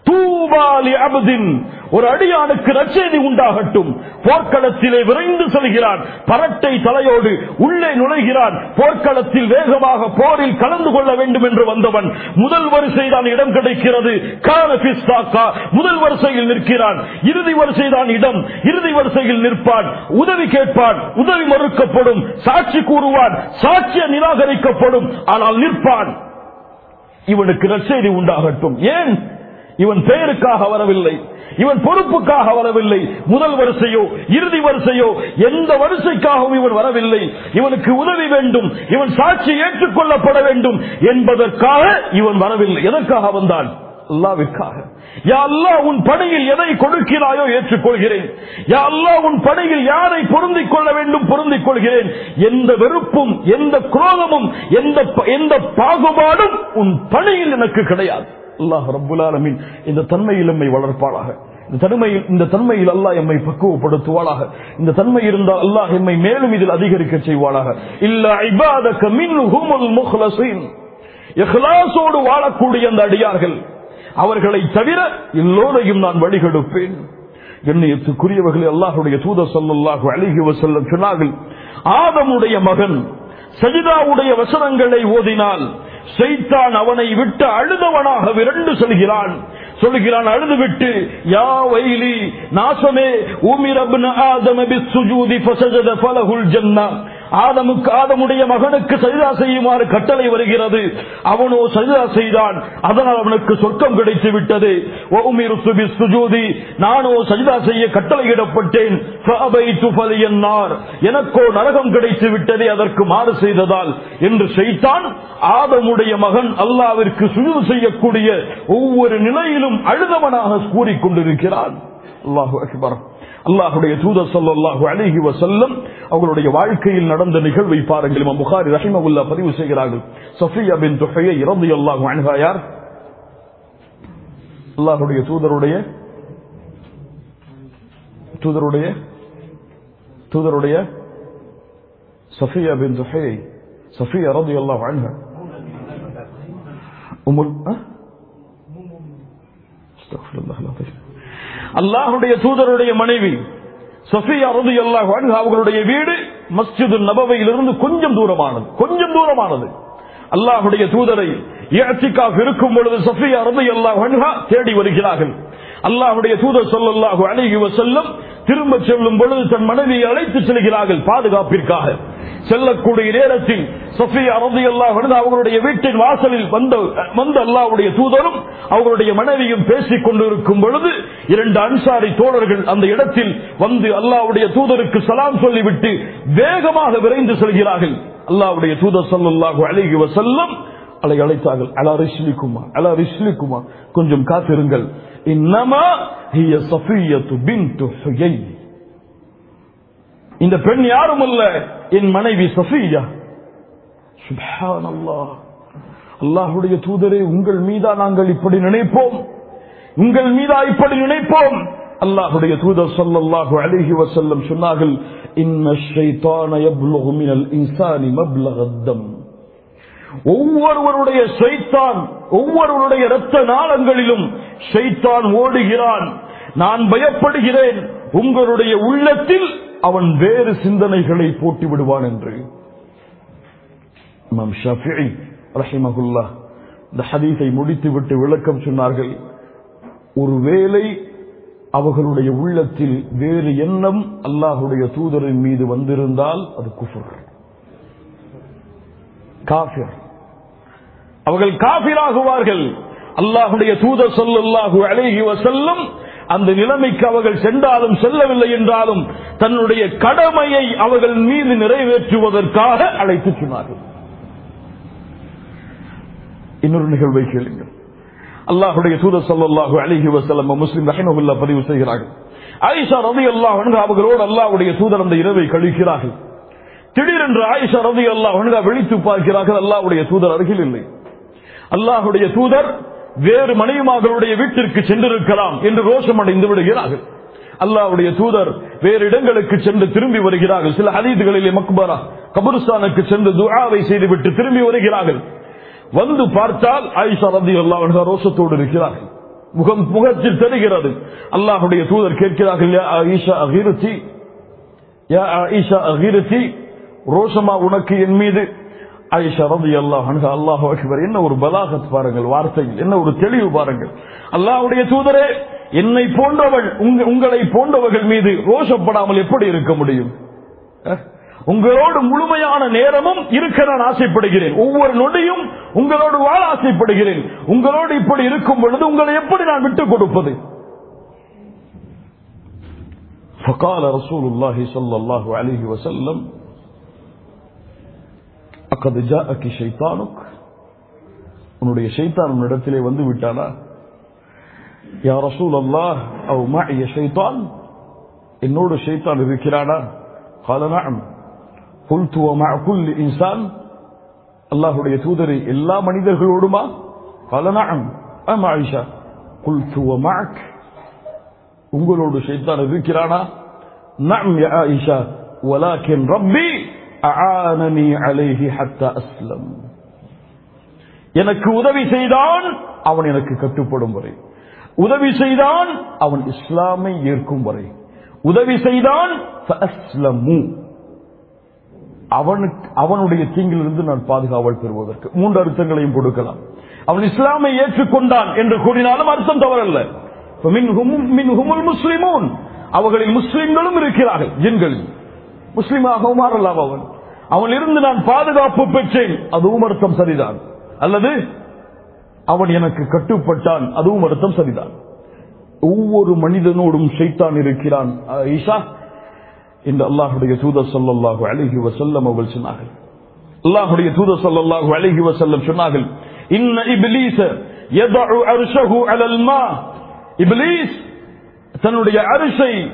தூபாலி அபதின் ஒரு அடியானுக்கு நற்செய்தி உண்டாகட்டும் போர்க்களத்திலே விரைந்து செல்கிறான் பரட்டை தலையோடு உள்ளே நுழைகிறான் போர்க்களத்தில் வேகமாக போரில் கலந்து கொள்ள வேண்டும் என்று வந்தவன் முதல் வரிசைதான் இடம் கிடைக்கிறது கான பிஸ்தாக்கா முதல் வரிசையில் நிற்கிறான் இறுதி வரிசைதான் இடம் இறுதி வரிசையில் நிற்பான் உதவி கேட்பான் உதவி மறுக்கப்படும் சாட்சி கூறுவான் சாட்சிய நிராகரிக்கப்படும் ஆனால் நிற்பான் இவனுக்கு நற்செய்தி உண்டாகட்டும் ஏன் இவன் பெயருக்காக வரவில்லை இவன் பொறுப்புக்காக வரவில்லை முதல் வரிசையோ இறுதி வரிசையோ எந்த வரிசைக்காகவும் இவன் வரவில்லை இவனுக்கு உதவி வேண்டும் இவன் சாட்சி ஏற்றுக்கொள்ளப்பட வேண்டும் என்பதற்காக இவன் வரவில்லை எதற்காக வந்தான் அல்லாவிற்காக யா அல்லாஹ் உன் பணியில் எதை கொடுக்கிறாயோ ஏற்றுக்கொள்கிறேன் யா அல்லாஹ் உன் பணியில் யாரை பொருந்திக் கொள்ள வேண்டும் பொருந்திக் கொள்கிறேன் எந்த வெறுப்பும் எந்த குரோதமும் எந்த ப- எந்த பாகுபாடும் உன் பணியில் எனக்கு கிடையாது அல்லாஹ் ரப்புல் ஆலமீன் இந்த தன்மையில் எம்மை வளர்ப்பாளாக இந்த தன்மையில் இந்த தன்மையில் அல்லாஹ் எம்மை பக்குவப்படுத்துவாளாக இந்த தன்மை இருந்தால் அல்லாஹ் எம்மை மேலும் இதில் அதிகரிக்க செய்வாளாக இல்ல இபாதக மின்ஹுமுல் முஹ்லஸீன் இஹ்லாஸோடு வாழக்கூடிய அந்த அடியார்கள் அவர்களை தவிர எல்லோரையும் நான் வழிகெடுப்பேன் கண்ணியத்துக்குரியவர்களே அல்லாஹுடைய தூதர் ஸல்லல்லாஹு அலைஹி வஸல்லம் சொன்னார்கள் ஆதமுடைய மகன் சஜிதாவுடைய வசனங்களை ஓதினால் செய்தான் அவனை விட்டு அழுதவனாக விரண்டு செல்கிறான் சொல்கிறான் அழுதுவிட்டு யா வைலி நாசமே உமிரப்ன ஆதம பிஸ்ஸுஜூதி ஃபஸஜத ஃபலஹுல் ஜன்னா ஆதமுக்கு ஆதமுடைய மகனுக்கு சஜிதா செய்யுமாறு கட்டளை வருகிறது அவனோ சஜிதா செய்தான் அதனால் அவனுக்கு சொர்க்கம் கிடைத்து விட்டது وَأُمِرْتُ بِالسُّجُودِ நானோ சஜிதா செய்ய கட்டளையிடப்பட்டேன் فَأَبَيْتُ فَلِيَ النَّارِ எனக்கோ நரகம் கிடைத்து விட்டதே அதற்கு மாறு செய்ததால் என்று செய்தான் ஆதமுடைய மகன் அல்லாவிற்கு சுஜூது செய்யக்கூடிய ஒவ்வொரு நிலையிலும் அழுதவனாக கூறிக்கொண்டிருக்கிறான் அல்லாஹு அக்பர் அல்லாஹுடைய தூதர் ஸல்லல்லாஹு அலைஹி வஸல்லம் அவர்களுடைய வாழ்க்கையில் நடந்த நிகழ்வை பாருங்கள் இமாம் புகாரி ரஹிமஹுல்லா பதிவு செய்கிறார்கள் சஃபியா பின் துஹையை ரலியல்லாஹு அன்ஹா யார் அல்லாஹுடைய தூதருடைய தூதருடைய தூதருடைய சஃபியா பின் துஹை சஃபியா ரலியல்லாஹு அன்ஹா உமுல் அஹ்? அஸ்தக்ஃபிருல்லாஹ் அல்-அஸீம். அல்லாஹுடைய தூதருடைய மனைவி சஃபியா ரலியல்லாஹு அன்ஹா அவர்களுடைய வீடு மஸ்ஜிது நபவையிலிருந்து கொஞ்சம் தூரமானது கொஞ்சம் தூரமானது அல்லாஹுடைய தூதரை இஅ்திகாஃப் இருக்கும் பொழுது சஃபியா ரலியல்லாஹு அன்ஹா தேடி வருகிறார்கள் அல்லாஹுடைய தூதர் ஸல்லல்லாஹு அலைஹி வஸல்லம் திரும்ப செல்லும் பொழுது தன் மனைவியை அழைத்து செல்கிறார்கள் பாதுகாப்பிற்காக செல்லக்கூடிய நேரத்தில் சஃபியா ரலியல்லாஹு அன்ஹா அவர்களுடைய வீட்டின் வாசலில் வந்த வந்த அல்லாஹ்வுடைய தூதரும் அவர்களுடைய மனைவியும் பேசிக் கொண்டிருக்கும் பொழுது இரண்டு அன்சாரி தோழர்கள் அந்த இடத்தில் வந்து அல்லாஹ்வுடைய தூதருக்கு சலாம் சொல்லிவிட்டு வேகமாக விரைந்து செல்கிறார்கள் அல்லாஹ்வுடைய தூதர் ஸல்லல்லாஹு அலைஹி வஸல்லம் அலை அழைத்தார்கள் அலா ரிஸ்லிக்குமா அலா ரிஸ்லிக்குமா கொஞ்சம் காத்திருங்கள் இன்னமா ஹிய சஃபியத்து பின்து ஹுயை இந்த பெண் யாரும் அல்ல என் மனைவி சஃபியா சுப்ஹானல்லாஹ் அல்லாஹ்வுடைய தூதரே உங்கள் மீதா நாங்கள் இப்படி நினைப்போம் உங்கள் மீதா இப்படி நினைப்போம் அல்லாஹ்வுடைய தூதர் ஸல்லல்லாஹு அலைஹி வஸல்லம் சொன்னார்கள் இன்ன ஷைத்தான யப்லுகு மினல் இன்சானி மப்லகத் தம் ஒவ்வொருவருடைய ஷைத்தான் ஒவ்வொருவருடைய இரத்த நாளங்களிலும் ஷைத்தான் ஓடுகிறான் நான் பயப்படுகிறேன் உங்களுடைய உள்ளத்தில் அவன் வேறு சிந்தனைகளை போட்டு விடுவான் என்று இமாம் ஷாஃபிஈ ரஹிமஹுல்லா இந்த ஹதீஸை முடித்துவிட்டு விளக்கம் சொன்னார்கள் ஒருவேளை அவர்களுடைய உள்ளத்தில் வேறு எண்ணம் அல்லாஹுடைய தூதரின் மீது வந்திருந்தால் அது குஃபர் காஃபிர் அவர்கள் காபிராகுவார்கள் அல்லாஹுடைய தூதர் சொல்லல்லாஹு அலைஹி வசல்லம் அந்த நிலைமைக்கு அவர்கள் சென்றாலும் செல்லவில்லை என்றாலும் தன்னுடைய கடமையை அவர்கள் மீது நிறைவேற்றுவதற்காக அழைத்து சொன்னார்கள் இன்னொரு நிகழ்வை கேளுங்கள் அல்லாஹுடைய தூதர் சொல்லல்லாஹு அலைஹி வசல்லம் முஸ்லிம் ரஹிமகுல்லா பதிவு செய்கிறார்கள் ஆயிஷா ரதி அல்லாஹ் அவர்களோடு அல்லாஹுடைய தூதர் அந்த இரவை கழிக்கிறார்கள் திடீரென்று ஆயிஷா ரதி அல்லாஹ் விழித்து பார்க்கிறார்கள் அல்லாஹுடைய தூதர் அருகில் இல்லை அல்லாஹுடைய தூதர் வேறு மனைவிமார்களுடைய வீட்டிற்கு சென்றிருக்கலாம் என்று ரோஷம் அடைந்து விடுகிறார்கள் அல்லாஹுடைய தூதர் வேறு இடங்களுக்கு சென்று திரும்பி வருகிறார்கள் சில ஹதீதுகளிலே மக்பரா கபருஸ்தானுக்கு சென்று துஆவை செய்துவிட்டு திரும்பி வருகிறார்கள் வந்து பார்த்தால் ஆயிஷா ரதி அல்லாஹ் ரோஷத்தோடு இருக்கிறார்கள் முகம் முகத்தில் தெரிகிறது அல்லாஹுடைய தூதர் கேட்கிறார்கள் யா ஆயிஷா அகிருத்தி யா ஆயிஷா அகிருத்தி ரோஷமா உனக்கு என் மீது ஆயிஷா ரதி அல்லாஹ் அல்லாஹ் அக்பர் என்ன ஒரு பலாகத் பாருங்கள் வார்த்தையில் என்ன ஒரு தெளிவு பாருங்கள் அல்லாஹுடைய தூதரே என்னை போன்றவள் உங்க- உங்களை போன்றவர்கள் மீது ரோஷப்படாமல் எப்படி இருக்க முடியும் அஹ்? உங்களோடு முழுமையான நேரமும் இருக்க நான் ஆசைப்படுகிறேன் ஒவ்வொரு நொடியும் உங்களோடு வாழ ஆசைப்படுகிறேன் உங்களோடு இப்படி இருக்கும் பொழுது உங்களை எப்படி நான் விட்டுக் கொடுப்பது فقال رسول الله صلى الله عليه وسلم அக்கது ஜாஅக்கி ஷைத்தானுக் உன்னுடைய ஷைத்தான் உன்னிடத்திலே வந்து விட்டானா யா ரசூல் அல்லாஹ் அவ் மாஇய ஷைத்தான் என்னோடு ஷைத்தான் இருக்கிறானா قال نعم قلت ومع كل انسان அல்லாஹ்வுடைய தூதரை எல்லா மனிதர்களோடுமா قال نعم أما عائشة قلت ومعك உங்களோடு ஷைத்தான் இருக்கிறானா نعم يا عائشة ولكن ربي أعانني عليه حتى أسلم எனக்கு உதவி செய்தான் அவன் எனக்கு கட்டுப்படும் வரை உதவி செய்தான் அவன் இஸ்லாமை ஏற்கும் வரை உதவி செய்தான் فأسلموا. அவனுக்கு அவனுடைய தீங்கிலிருந்து நான் பாதுகாவல் பெறுவதற்கு மூன்று அர்த்தங்களையும் கொடுக்கலாம் அவன் இஸ்லாமை ஏற்றுக்கொண்டான் என்று கூறினாலும் அர்த்தம் தவறல்ல மின்ஹும்- மின்ஹுமுல் முஸ்லிமூன் அவர்களில் முஸ்லிம்களும் இருக்கிறார்கள் ஜின்களில் முஸ்லிமாக மாறலாம் அவன் அவன் இருந்து நான் பாதுகாப்பு பெற்றேன் அதுவும் அர்த்தம் சரிதான் அல்லது அவன் எனக்கு கட்டுப்பட்டான் அதுவும் அர்த்தம் சரிதான் ஒவ்வொரு மனிதனோடும் ஷைத்தான் இருக்கிறான் ஈஷா என்று அல்லாஹுடைய தூதர் ஸல்லல்லாஹு அலைஹி வஸல்லம் அவர்கள் சொன்னார்கள் அல்லாஹுடைய தூதர் ஸல்லல்லாஹு அலைஹி வஸல்லம் சொன்னார்கள் இன்ன இப்லீஸ யதஉ அர்ஷஹு அலல் மா இப்லீஸ் தன்னுடைய அரிசை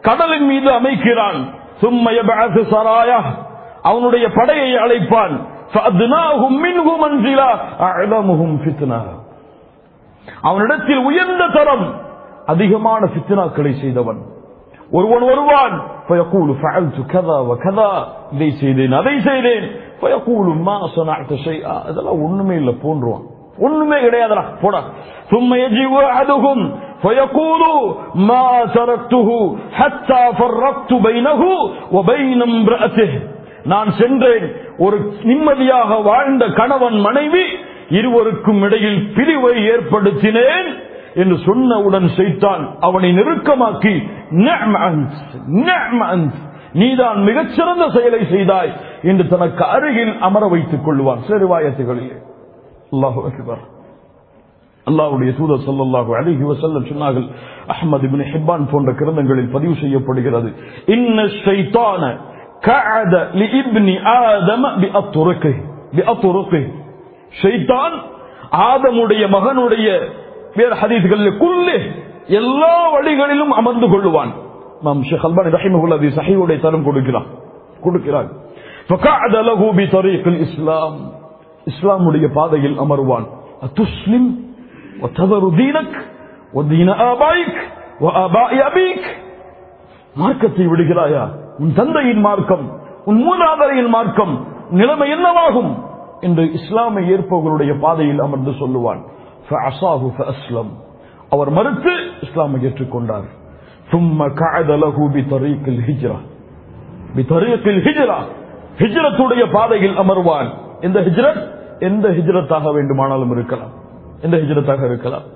கடலின் மீது அமைக்கிறான் சும்ம யபஅது சராயா அவனுடைய படையை அழைப்பான் فَأَدْنَاهُمْ مِنْهُ مَنْزِلًا أَعْلَمُهُمْ فِتْنَةً அவனிடத்தில் உயர்ந்த தரம் அதிகமான ஃபித்னாக்களை செய்தவன் ஒருவன் வருவான் فيقول فعلت كذا وكذا இதை செய்தேன் அதை செய்தேன் فيقول ما صنعت شيئا அதெல்லாம் ஒண்ணுமே இல்ல போன்றுவான் ஒண்ணுமே கிடையாதுடா போடா ثم يجيء احدهم فيقول ما تركته حتى فرقت بينه وبين امرأته நான் சென்றேன் ஒரு நிம்மதியாக வாழ்ந்த கணவன் மனைவி இருவருக்கும் இடையில் பிரிவை ஏற்படுத்தினேன் என்று சொன்னவுடன் செய்தான் அவனை நெருக்கமாக்கி "நிஅம அன்த், நிஅம அன்த், நீதான் மிகச்சிறந்த செயலை செய்தாய் என்று தனக்கு அருகில் அமர வைத்துக் கொள்வான் சிறுவாயத்துகளிலே அல்லாஹு அக்பர் அல்லாஹ்வுடைய தூதர் ஸல்லல்லாஹு அலைஹி வஸல்லம் சொன்னார்கள் அஹ்மத் இப்னு ஹிப்பான் போன்ற கிரந்தங்களில் பதிவு செய்யப்படுகிறது இன்ன ஷைத்தான கஅத லிஇப்னி ஆதம பிஅத்ருகிஹி பிஅத்ருகிஹி ஷைத்தான் ஆதமுடைய மகனுடைய வேறு ஹதீஸ்களில் குல்லு எல்லா வழிகளிலும் அமர்ந்து கொள்ளுவான் நாம் ஷேக் அல்பானி ரஹிமஹுல்லா தி சஹீஹுடைய தரம் கொடுக்கிறான் கொடுக்கிறான் فقعد له بطريق الاسلام இஸ்லாமுடைய பாதையில் அமர்வான் அத்துஸ்லிம் وتذر دينك ودين آبائك وآباء أبيك மார்க்கத்தை விடுகிறாயா உன் தந்தையின் மார்க்கம் உன் மூதாதையின் மார்க்கம் நிலைமை என்னவாகும் என்று இஸ்லாமை ஏற்பவர்களுடைய பாதையில் அமர்ந்து சொல்லுவான் فعصاه فأسلم. அவர் மறுத்து இஸ்லாமை ஏற்றுக்கொண்டார் ثم قعد له بطريق الهجرة بطريق الهجرة ஹிஜ்ரத்துடைய பாதையில் அமர்வான் எந்த ஹிஜ்ரத் எந்த ஹிஜ்ரத்தாக வேண்டுமானாலும் இருக்கலாம் எந்த ஹிஜ்ரத்தாக இருக்கலாம்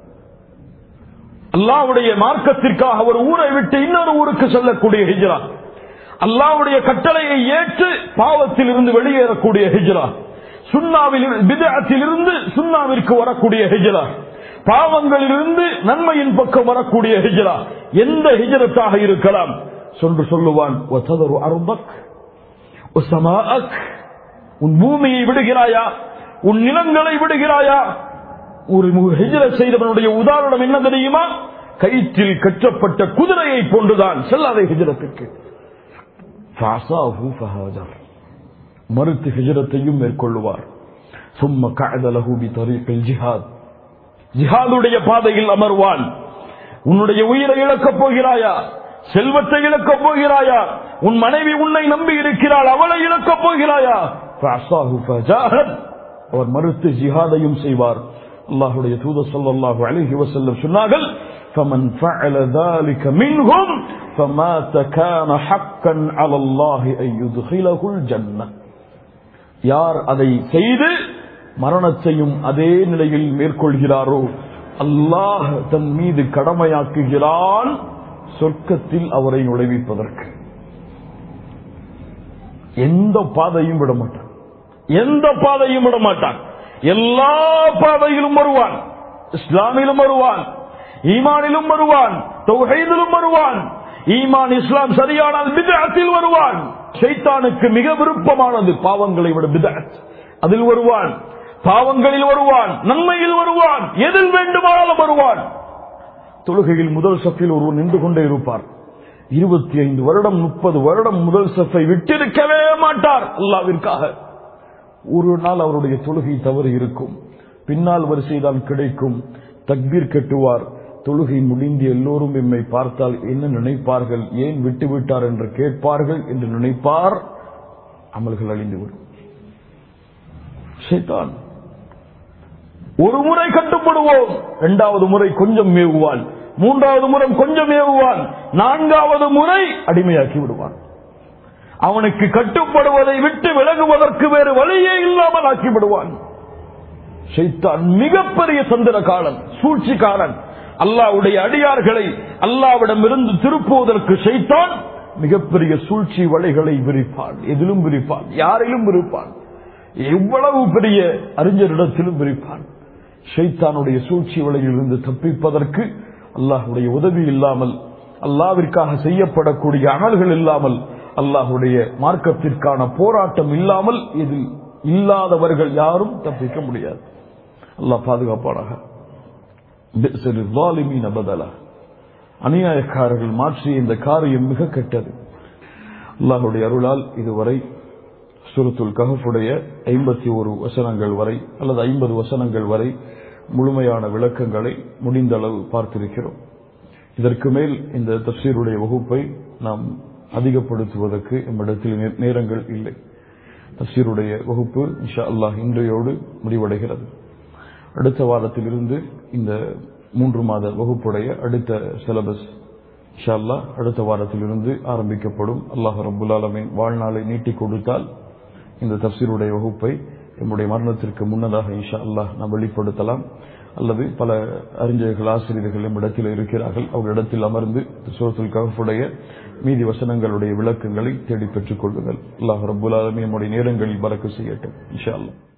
அல்லாவுடைய மார்க்கத்திற்காக ஒரு ஊரை விட்டு இன்னொரு ஊருக்கு செல்லக்கூடிய ஹிஜ்ரா அல்லாவுடைய கட்டளையை ஏற்று பாவத்தில் இருந்து வெளியேறக்கூடிய ஹிஜ்ரா சுண்ணாவில் பிதத்தில் இருந்து சுண்ணாவிற்கு வரக்கூடிய ஹிஜ்ரா பாவங்களிலிருந்து நன்மையின் பக்கம் வரக்கூடிய ஹிஜ்ரா எந்த ஹிஜ்ரத்தாக இருக்கலாம் சொல்லு சொல்லுவான் "வததரு அர்தக் வஸமாஅக்." உன் பூமியை விடுகிறாயா உன் நிலங்களை விடுகிறாயா ஒரு ஹிஜ்ரத் செய்தவனுடைய உதாரணம் என்ன தெரியுமா கயிற்றில் கற்றப்பட்ட குதிரையை போன்றுதான் செல்லாத ஹிஜ்ரத்துக்கு ஃபஅஸாஹு ஃபஹாஜர். மறுத்து ஹிஜ்ரத்தையும் மேற்கொள்வார் சும்ம கஅதலஹு பிதரீகில் ஜிஹாத் ஜிஹாதுடைய பாதையில் அமர்வான் உன்னுடைய உயிரை இழக்கப் போகிறாயா செல்வத்தை இழக்கப் போகிறாயா உன் மனைவி உன்னை நம்பி இருக்கிறாள் அவளை இழக்கப் போகிறாயா ஃபஅஸாஹு ஃபஜாஹத். அவர் மறுத்து ஜிஹாதையும் செய்வார் அல்லாஹுடைய தூதர் ஸல்லல்லாஹு அலைஹி வஸல்லம் சொன்னார்கள் فمن فعل ذلك منهم فمات كان حقا على الله ان يدخله الجنه யார் அதை செய்து மரணத்தையும் அதே நிலையில் மேற்கொள்கிறாரோ அல்லாஹ் தன் மீது கடமையாக்குகிறான் சொர்க்கத்தில் அவரை நுழைவிப்பதற்கு எந்த பாதையும் விட மாட்டான் எந்த பாதையும் விட மாட்டான் எல்லா பாதையிலும் வருவான் இஸ்லாமிலும் வருவான் ஈமானிலும் வருவான் தௌஹீதிலும் வருவான் ஈமான் இஸ்லாம் சரியானால் பிதஅத்தில் வருவான் ஷைத்தானுக்கு மிக விருப்பமானது பாவங்களை விட பிதஅத் அதில் வருவான் பாவங்களில் வருவான் நன்மையில் வருவான் எதில் வேண்டுமானாலும் வருவான் தொழுகையில் முதல் சஃபில் ஒருவர் நின்று கொண்டே இருப்பார் இருபத்தி ஐந்து வருடம் முப்பது வருடம் முதல் சஃபை விட்டிருக்கவே மாட்டார் அல்லாவிற்காக ஒரு நாள் அவருடைய தொழுகை தவறு இருக்கும் பின்னால் வரிசைதான் கிடைக்கும் தக்பீர் கட்டுவார் தொழுகை முடிந்து எல்லோரும் எம்மை பார்த்தால் என்ன நினைப்பார்கள் ஏன் விட்டு விட்டார் என்று கேட்பார்கள் என்று நினைப்பார் அமல்கள் அழிந்துவிடும் ஷைத்தான் ஒரு முறை கட்டுப்படுவோம் இரண்டாவது முறை கொஞ்சம் மேவுவான் மூன்றாவது முறை கொஞ்சம் ஏவுவான் நான்காவது முறை அடிமையாக்கி விடுவான் அவனுக்கு கட்டுப்படுவதை விட்டு விலகுவதற்கு வேறு வழியே இல்லாமல் ஆக்கி விடுவான் ஷைத்தான் மிகப்பெரிய சந்திர காலம் சூழ்ச்சிக்காரன் அல்லாவுடைய அடியார்களை அல்லாவிடம் இருந்து திருப்புவதற்கு ஷைத்தான் மிகப்பெரிய சூழ்ச்சி வலைகளை விரிப்பான் எதிலும் விரிப்பான் யாரிலும் விரிப்பான் எவ்வளவு பெரிய அறிஞரிடத்திலும் விரிப்பான் ஷைத்தானுடைய சூழ்ச்சி வலையிலிருந்து தப்பிப்பதற்கு அல்லாஹுடைய உதவி இல்லாமல் அல்லாவிற்காக செய்யப்படக்கூடிய அமல்கள் இல்லாமல் அல்லாஹுடைய மார்க்கத்திற்கான போராட்டம் இல்லாமல் இதில் இல்லாதவர்கள் யாரும் தப்பிக்க முடியாது அல்லாஹ் பாதுகாப்பானாக பதிலா அநியாயக்காரர்கள் மாற்றிய இந்த காரியம் மிக கெட்டது அல்லாஹுடைய அருளால் இதுவரை சுரத்துல் கஹஃபுடைய ஐம்பத்தி ஒரு வசனங்கள் வரை அல்லது ஐம்பது வசனங்கள் வரை முழுமையான விளக்கங்களை முடிந்த அளவு பார்த்திருக்கிறோம் இதற்கு மேல் இந்த தப்சீருடைய வகுப்பை நாம் அதிகப்படுத்துவதற்கு எம்மிடத்தில் நேரங்கள் இல்லை தப்சீருடைய வகுப்பு இன்ஷா அல்லாஹ் இன்றையோடு முடிவடைகிறது அடுத்த வாரத்திலிருந்து இந்த மூன்று மாத வகுப்புடைய அடுத்த சிலபஸ் இன்ஷா அல்லாஹ் அடுத்த வாரத்திலிருந்து ஆரம்பிக்கப்படும் அல்லாஹ் ரபுல் ஆலமின் வாழ்நாளை நீட்டிக் கொடுத்தால் இந்த தப்சீருடைய வகுப்பை நம்முடைய மரணத்திற்கு முன்னதாக இன்ஷா அல்லாஹ் நாம் வெளிப்படுத்தலாம் அல்லது பல அறிஞர்கள் ஆசிரியர்கள் நம்மிடத்தில் இருக்கிறார்கள் அவர்களிடத்தில் அமர்ந்து சூரத்துல் கஹஃபுடைய மீதி வசனங்களுடைய விளக்கங்களை தேடி பெற்றுக் கொள்ளுங்கள் அல்லாஹ் ரபுல் ஆலமி நம்முடைய நேரங்களில் பறக்க செய்யட்டும் இன்ஷா அல்லாஹ்